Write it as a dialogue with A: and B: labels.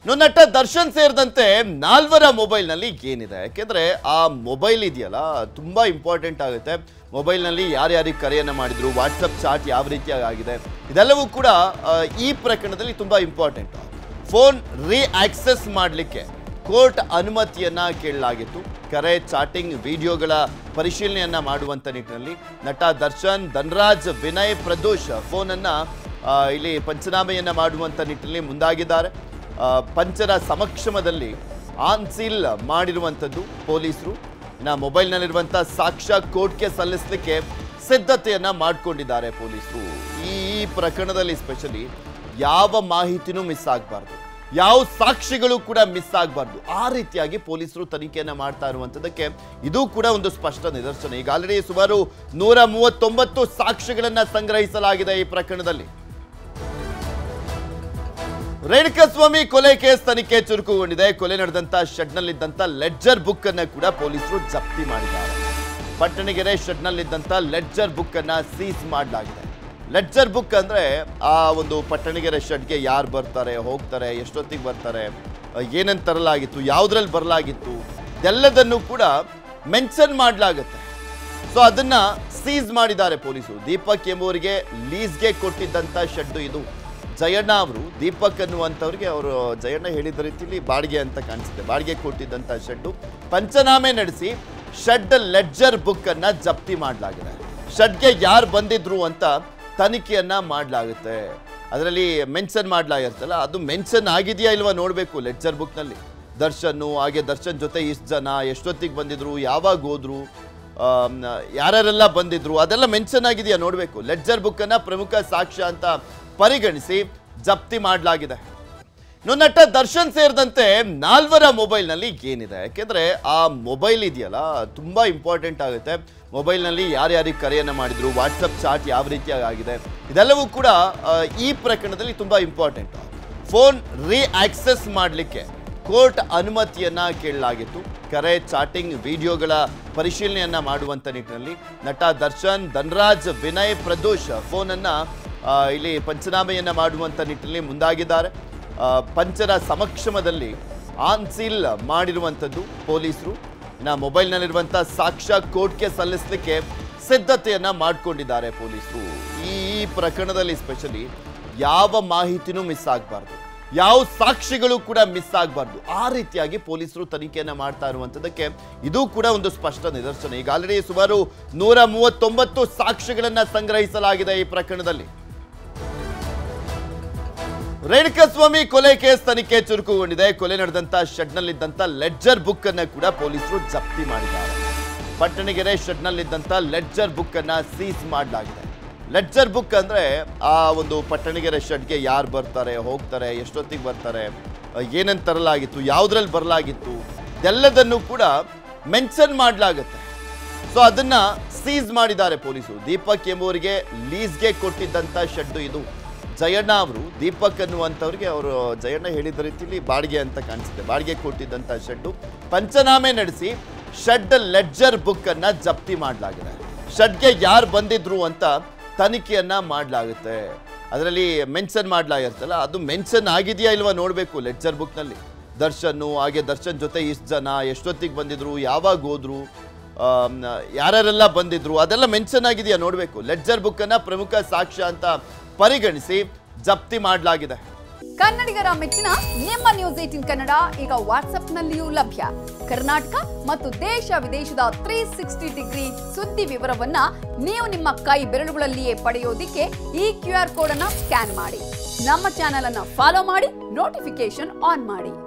A: ಇನ್ನು ನಟ ದರ್ಶನ್ ಸೇರಿದಂತೆ ನಾಲ್ವರ ಮೊಬೈಲ್ನಲ್ಲಿ ಏನಿದೆ ಯಾಕೆಂದ್ರೆ ಆ ಮೊಬೈಲ್ ಇದೆಯಲ್ಲ ತುಂಬಾ ಇಂಪಾರ್ಟೆಂಟ್ ಆಗುತ್ತೆ ಮೊಬೈಲ್ನಲ್ಲಿ ಯಾರ್ಯಾರಿಗೆ ಕರೆಯನ್ನ ಮಾಡಿದ್ರು ವಾಟ್ಸಪ್ ಚಾಟ್ ಯಾವ ರೀತಿಯಾಗಿ ಆಗಿದೆ ಇದೆಲ್ಲವೂ ಕೂಡ ಆ, ಈ ಪ್ರಕರಣದಲ್ಲಿ ತುಂಬಾ ಇಂಪಾರ್ಟೆಂಟ್ ಫೋನ್ ರೀ ಆಕ್ಸೆಸ್ ಮಾಡಲಿಕ್ಕೆ ಕೋರ್ಟ್ ಅನುಮತಿಯನ್ನ ಕೇಳಲಾಗಿತ್ತು ಕರೆ ಚಾಟಿಂಗ್ ವಿಡಿಯೋಗಳ ಪರಿಶೀಲನೆಯನ್ನ ಮಾಡುವಂತ ನಿಟ್ಟಿನಲ್ಲಿ ನಟ ದರ್ಶನ್ ಧನ್ರಾಜ್ ವಿನಯ್ ಪ್ರದೋಷ್ ಫೋನನ್ನ ಆ, ಇಲ್ಲಿ ಪಂಚನಾಮೆಯನ್ನ ಮಾಡುವಂತ ನಿಟ್ಟಿನಲ್ಲಿ ಮುಂದಾಗಿದ್ದಾರೆ ಆ, ಪಂಚರ ಸಮಕ್ಷಮದಲ್ಲಿ ಆನ್ಸೀಲ್ ಮಾಡಿರುವಂಥದ್ದು ಪೊಲೀಸರು ಇನ್ನು ಮೊಬೈಲ್ನಲ್ಲಿರುವಂಥ ಸಾಕ್ಷ್ಯ ಕೋರ್ಟ್ಗೆ ಸಲ್ಲಿಸಲಿಕ್ಕೆ ಸಿದ್ಧತೆಯನ್ನ ಮಾಡಿಕೊಂಡಿದ್ದಾರೆ ಪೊಲೀಸರು ಈ ಈ ಪ್ರಕರಣದಲ್ಲಿ ಸ್ಪೆಷಲಿ ಯಾವ ಮಾಹಿತಿನೂ ಮಿಸ್ ಆಗಬಾರ್ದು ಯಾವ ಸಾಕ್ಷಿಗಳು ಕೂಡ ಮಿಸ್ ಆಗಬಾರ್ದು ಆ ರೀತಿಯಾಗಿ ಪೊಲೀಸರು ತನಿಖೆಯನ್ನ ಮಾಡ್ತಾ ಇರುವಂಥದ್ದಕ್ಕೆ ಇದು ಕೂಡ ಒಂದು ಸ್ಪಷ್ಟ ನಿದರ್ಶನ ಈಗ ಆಲ್ರೆಡಿ ಸುಮಾರು ನೂರ ಮೂವತ್ತೊಂಬತ್ತು ಸಾಕ್ಷಿಗಳನ್ನ ಸಂಗ್ರಹಿಸಲಾಗಿದೆ ಈ ಪ್ರಕರಣದಲ್ಲಿ ರೇಣುಕಸ್ವಾಮಿ ಕೊಲೆ ಕೇಸ್ ತನಿಖೆ ಚುರುಕುಗೊಂಡಿದೆ ಕೊಲೆ ನಡೆದಂತ ಶೆಡ್ನಲ್ಲಿದ್ದಂತ ಲೆಡ್ಜರ್ ಬುಕ್ ಅನ್ನ ಕೂಡ ಪೊಲೀಸರು ಜಪ್ತಿ ಮಾಡಿದ್ದಾರೆ ಪಟ್ಟಣಗೆರೆ ಶೆಡ್ನಲ್ಲಿದ್ದಂತ ಲೆಡ್ಜರ್ ಬುಕ್ ಅನ್ನ ಸೀಸ್ ಮಾಡಲಾಗಿದೆ ಲೆಡ್ಜರ್ ಬುಕ್ ಅಂದ್ರೆ ಆ ಒಂದು ಪಟ್ಟಣಗೆರೆ ಶೆಡ್ಗೆ ಯಾರು ಬರ್ತಾರೆ ಹೋಗ್ತಾರೆ ಎಷ್ಟೊತ್ತಿಗೆ ಬರ್ತಾರೆ ಏನಂತ ತರಲಾಗಿತ್ತು ಯಾವುದ್ರಲ್ಲಿ ಬರಲಾಗಿತ್ತು ಇದೆಲ್ಲದನ್ನು ಕೂಡ ಮೆನ್ಷನ್ ಮಾಡಲಾಗುತ್ತೆ ಸೊ ಅದನ್ನ ಸೀಸ್ ಮಾಡಿದ್ದಾರೆ ಪೊಲೀಸರು ದೀಪಕ್ ಎಂಬುವರಿಗೆ ಲೀಸ್ಗೆ ಕೊಟ್ಟಿದ್ದಂತ ಶೆಡ್ ಇದು ಜಯಣ್ಣ ಅವರು ದೀಪಕ್ ಅನ್ನುವಂಥವ್ರಿಗೆ ಅವರು ಜಯಣ್ಣ ಹೇಳಿದ ರೀತಿಯಲ್ಲಿ ಬಾಡಿಗೆ ಅಂತ ಕಾಣಿಸುತ್ತೆ ಬಾಡಿಗೆ ಕೊಟ್ಟಿದ್ದಂಥ ಶೆಡ್ಡು ಪಂಚನಾಮೆ ನಡೆಸಿ ಶೆಡ್ ಲೆಡ್ಜರ್ ಬುಕ್ ಅನ್ನ ಜಪ್ತಿ ಮಾಡಲಾಗಿದೆ ಶೆಡ್ಗೆ ಯಾರು ಬಂದಿದ್ರು ಅಂತ ತನಿಖೆಯನ್ನ ಮಾಡಲಾಗುತ್ತೆ ಅದರಲ್ಲಿ ಮೆನ್ಷನ್ ಮಾಡಲಾಗಿರ್ತಲ್ಲ ಅದು ಮೆನ್ಷನ್ ಆಗಿದೆಯಾ ಇಲ್ವಾ ನೋಡಬೇಕು ಲೆಡ್ಜರ್ ಬುಕ್ನಲ್ಲಿ ದರ್ಶನ್ನು ಹಾಗೆ ದರ್ಶನ್ ಜೊತೆ ಇಷ್ಟು ಜನ ಎಷ್ಟೊತ್ತಿಗೆ ಬಂದಿದ್ರು ಯಾವಾಗ ಹೋದ್ರು ಆಮ್, ಯಾರ್ಯಾರೆಲ್ಲ ಬಂದಿದ್ರು ಅದೆಲ್ಲ ಮೆನ್ಷನ್ ಆಗಿದೆಯಾ ನೋಡಬೇಕು ಲೆಡ್ಜರ್ ಬುಕ್ಕನ್ನ ಪ್ರಮುಖ ಸಾಕ್ಷ್ಯ ಅಂತ ಪರಿಗಣಿಸಿ ಜಪ್ತಿ ಮಾಡಲಾಗಿದೆ ಇನ್ನು ನಟ ದರ್ಶನ್ ಸೇರಿದಂತೆ ನಾಲ್ವರ ಮೊಬೈಲ್ನಲ್ಲಿ ಏನಿದೆ ಯಾಕೆಂದ್ರೆ ಆ ಮೊಬೈಲ್ ಇದೆಯಲ್ಲ ತುಂಬಾ ಇಂಪಾರ್ಟೆಂಟ್ ಆಗುತ್ತೆ ಮೊಬೈಲ್ನಲ್ಲಿ ಯಾರ್ಯಾರಿಗೆ ಕರೆಯನ್ನ ಮಾಡಿದ್ರು ವಾಟ್ಸಪ್ ಚಾಟ್ ಯಾವ ರೀತಿಯಾಗಿ ಆಗಿದೆ ಇದೆಲ್ಲವೂ ಕೂಡ ಆ, ಈ ಪ್ರಕರಣದಲ್ಲಿ ತುಂಬಾ ಇಂಪಾರ್ಟೆಂಟ್ ಫೋನ್ ರೀ ಆಕ್ಸೆಸ್ ಮಾಡಲಿಕ್ಕೆ ಕೋರ್ಟ್ ಅನುಮತಿಯನ್ನ ಕೇಳಲಾಗಿತ್ತು ಕರೆ ಚಾಟಿಂಗ್ ವಿಡಿಯೋಗಳ ಪರಿಶೀಲನೆಯನ್ನ ಮಾಡುವಂತ ನಿಟ್ಟಿನಲ್ಲಿ ನಟ ದರ್ಶನ್ ಧನ್ರಾಜ್ ವಿನಯ್ ಪ್ರದೋಷ್ ಫೋನನ್ನ ಆ, ಇಲ್ಲಿ ಪಂಚನಾಮೆಯನ್ನ ಮಾಡುವಂತ ನಿಟ್ಟಿನಲ್ಲಿ ಮುಂದಾಗಿದ್ದಾರೆ ಆ, ಪಂಚರ ಸಮಕ್ಷಮದಲ್ಲಿ ಆನ್ಸೀಲ್ ಮಾಡಿರುವಂಥದ್ದು ಪೊಲೀಸರು ಇನ್ನು ಮೊಬೈಲ್ನಲ್ಲಿರುವಂಥ ಸಾಕ್ಷ್ಯ ಕೋರ್ಟ್ಗೆ ಸಲ್ಲಿಸಲಿಕ್ಕೆ ಸಿದ್ಧತೆಯನ್ನ ಮಾಡಿಕೊಂಡಿದ್ದಾರೆ ಪೊಲೀಸರು ಈ ಈ ಪ್ರಕರಣದಲ್ಲಿ ಸ್ಪೆಷಲಿ ಯಾವ ಮಾಹಿತಿನೂ ಮಿಸ್ ಆಗಬಾರ್ದು ಯಾವ ಸಾಕ್ಷಿಗಳು ಕೂಡ ಮಿಸ್ ಆಗಬಾರ್ದು ಆ ರೀತಿಯಾಗಿ ಪೊಲೀಸರು ತನಿಖೆಯನ್ನ ಮಾಡ್ತಾ ಇರುವಂಥದ್ದಕ್ಕೆ ಇದು ಕೂಡ ಒಂದು ಸ್ಪಷ್ಟ ನಿದರ್ಶನ ಈಗ ಆಲ್ರೆಡಿ ಸುಮಾರು ನೂರ ಮೂವತ್ತೊಂಬತ್ತು ಸಾಕ್ಷಿಗಳನ್ನ ಸಂಗ್ರಹಿಸಲಾಗಿದೆ ಈ ಪ್ರಕರಣದಲ್ಲಿ ರೇಣುಕಸ್ವಾಮಿ ಕೊಲೆ ಕೇಸ್ ತನಿಖೆ ಚುರುಕುಗೊಂಡಿದೆ ಕೊಲೆ ನಡೆದಂತ ಶೆಡ್ನಲ್ಲಿದ್ದಂತ ಲೆಡ್ಜರ್ ಬುಕ್ ಅನ್ನ ಕೂಡ ಪೊಲೀಸರು ಜಪ್ತಿ ಮಾಡಿದ್ದಾರೆ ಪಟ್ಟಣಗೆರೆ ಶೆಡ್ನಲ್ಲಿದ್ದಂತ ಲೆಡ್ಜರ್ ಬುಕ್ ಅನ್ನ ಸೀಸ್ ಮಾಡಲಾಗಿದೆ ಲೆಡ್ಜರ್ ಬುಕ್ ಅಂದ್ರೆ ಆ ಒಂದು ಪಟ್ಟಣಗೆರೆ ಶೆಡ್ಗೆ ಯಾರು ಬರ್ತಾರೆ ಹೋಗ್ತಾರೆ ಎಷ್ಟೊತ್ತಿಗೆ ಬರ್ತಾರೆ ಏನಂತ ತರಲಾಗಿತ್ತು ಯಾವುದ್ರಲ್ಲಿ ಬರಲಾಗಿತ್ತು ಇದೆಲ್ಲದನ್ನು ಕೂಡ ಮೆನ್ಷನ್ ಮಾಡಲಾಗುತ್ತೆ ಸೊ ಅದನ್ನ ಸೀಸ್ ಮಾಡಿದ್ದಾರೆ ಪೊಲೀಸರು ದೀಪಕ್ ಎಂಬುವರಿಗೆ ಲೀಸ್ಗೆ ಕೊಟ್ಟಿದ್ದಂಥ ಶೆಡ್ ಇದು ಜಯಣ್ಣ ಅವರು ದೀಪಕ್ ಅನ್ನುವಂಥವ್ರಿಗೆ ಅವರು ಜಯಣ್ಣ ಹೇಳಿದ ರೀತಿಯಲ್ಲಿ ಬಾಡಿಗೆ ಅಂತ ಕಾಣಿಸುತ್ತೆ ಬಾಡಿಗೆ ಕೊಟ್ಟಿದ್ದಂಥ ಶೆಡ್ಡು ಪಂಚನಾಮೆ ನಡೆಸಿ ಶೆಡ್ ಲೆಡ್ಜರ್ ಬುಕ್ ಅನ್ನ ಜಪ್ತಿ ಮಾಡಲಾಗಿದೆ ಶೆಡ್ಗೆ ಯಾರು ಬಂದಿದ್ರು ಅಂತ ತನಿಖೆಯನ್ನ ಮಾಡಲಾಗುತ್ತೆ ಅದರಲ್ಲಿ ಮೆನ್ಷನ್ ಮಾಡಲಾಗಿರ್ತಲ್ಲ ಅದು ಮೆನ್ಷನ್ ಆಗಿದೆಯಾ ಇಲ್ವಾ ನೋಡಬೇಕು ಲೆಡ್ಜರ್ ಬುಕ್ನಲ್ಲಿ ದರ್ಶನ್ನು ಹಾಗೆ ದರ್ಶನ್ ಜೊತೆ ಇಷ್ಟು ಜನ ಎಷ್ಟೊತ್ತಿಗೆ ಬಂದಿದ್ರು ಯಾವಾಗ ಹೋದ್ರು ಆಮ್, ಯಾರ್ಯಾರೆಲ್ಲ ಬಂದಿದ್ರು ಅದೆಲ್ಲ ಮೆನ್ಷನ್ ಆಗಿದೆಯಾ ನೋಡಬೇಕು ಲೆಡ್ಜರ್ ಬುಕ್ಕನ್ನ ಪ್ರಮುಖ ಸಾಕ್ಷ್ಯ ಅಂತ ಪರಿಗಣಿಸಿ ಜಪ್ತಿ ಮಾಡಲಾಗಿದೆ
B: ಕನ್ನಡಿಗರ ಮೆಚ್ಚಿನ ನಿಮ್ಮ ನ್ಯೂಸ್ ಏಟಿನ್ ಕನ್ನಡ ಈಗ ವಾಟ್ಸ್ಆಪ್ನಲ್ಲಿಯೂ ಲಭ್ಯ ಕರ್ನಾಟಕ ಮತ್ತು ದೇಶ ವಿದೇಶದ ತ್ರೀ ಸಿಕ್ಸ್ಟಿ ಡಿಗ್ರಿ ಸುದ್ದಿ ವಿವರವನ್ನ ನೀವು ನಿಮ್ಮ ಕೈ ಬೆರಳುಗಳಲ್ಲಿಯೇ ಪಡೆಯೋದಿಕ್ಕೆ ಈ ಕ್ಯೂ ಆರ್ ಕೋಡ್ ಅನ್ನ ಸ್ಕ್ಯಾನ್ ಮಾಡಿ ನಮ್ಮ ಚಾನೆಲ್ ಅನ್ನ ಫಾಲೋ ಮಾಡಿ ನೋಟಿಫಿಕೇಶನ್ ಆನ್ ಮಾಡಿ